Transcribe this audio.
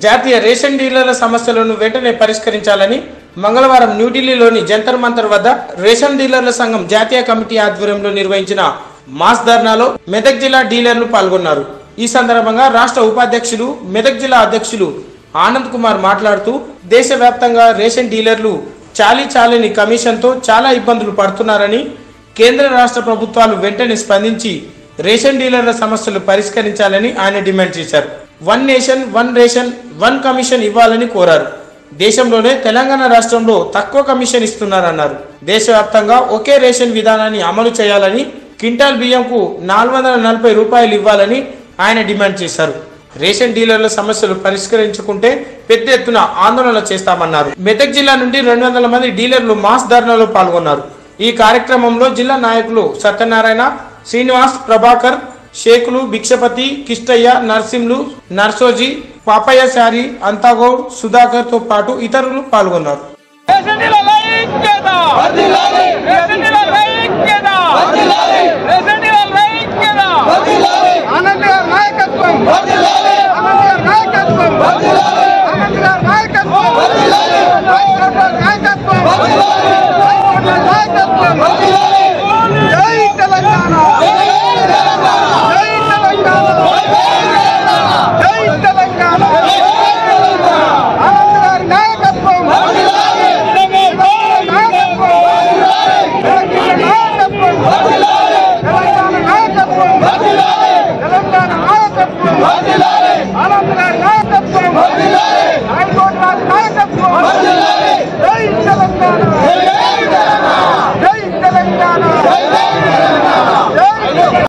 జాతీయ రేషన్ డీలర్ల సమస్యలను వెంటనే పరిష్కరించాలని మంగళవారం న్యూఢిల్లీలోని జంతర్ మంతర్ వద్ద రేషన్ డీలర్ల సంఘం జాతీయ కమిటీ ఆధ్వర్యంలో నిర్వహించిన మాస్ ధర్నాలో మెదక్ జిల్లా డీలర్లు పాల్గొన్నారు ఈ సందర్భంగా రాష్ట్ర ఉపాధ్యక్షులు మెదక్ జిల్లా అధ్యక్షులు ఆనంద్ కుమార్ మాట్లాడుతూ దేశవ్యాప్తంగా రేషన్ డీలర్లు చాలీ చాలని కమిషన్తో చాలా ఇబ్బందులు పడుతున్నారని కేంద్ర రాష్ట్ర ప్రభుత్వాలు వెంటనే స్పందించి రేషన్ డీలర్ల సమస్యలు పరిష్కరించాలని ఆయన డిమాండ్ చేశారు one nation one ration one commission ఇవ్వాలని కోరారు దేశంలోనే తెలంగాణ రాష్ట్రంలో తక్కువ కమిషన్ ఇస్తున్నారన్నారు దేశవ్యాప్తంగా ఒకే రేషన్ విధానాన్ని అమలు చేయాలని క్వింటాల్ బియ్యంకు నాలుగు వందల నలభై రూపాయలు ఇవ్వాలని ఆయన డిమాండ్ చేశారు రేషన్ డీలర్ల సమస్యలు పరిష్కరించుకుంటే పెద్ద ఎత్తున ఆందోళన చేస్తామన్నారు మెదక్ జిల్లా నుండి రెండు వందల మంది డీలర్లు మాస్ ధర్నాలో పాల్గొన్నారు ఈ కార్యక్రమంలో జిల్లా నాయకులు సత్యనారాయణ శ్రీనివాస్ ప్రభాకర్ షేకులు భిక్షపతి కిష్టయ్య నర్సింలు నర్సోజీ పాపయ్య శారి అంతాగౌడ్ సుధాకర్ తో పాటు ఇతరులు పాల్గొన్నారు రేషన్ డీలర్ల ఐక్యత రేషన్ డీలర్ల ఐక్యత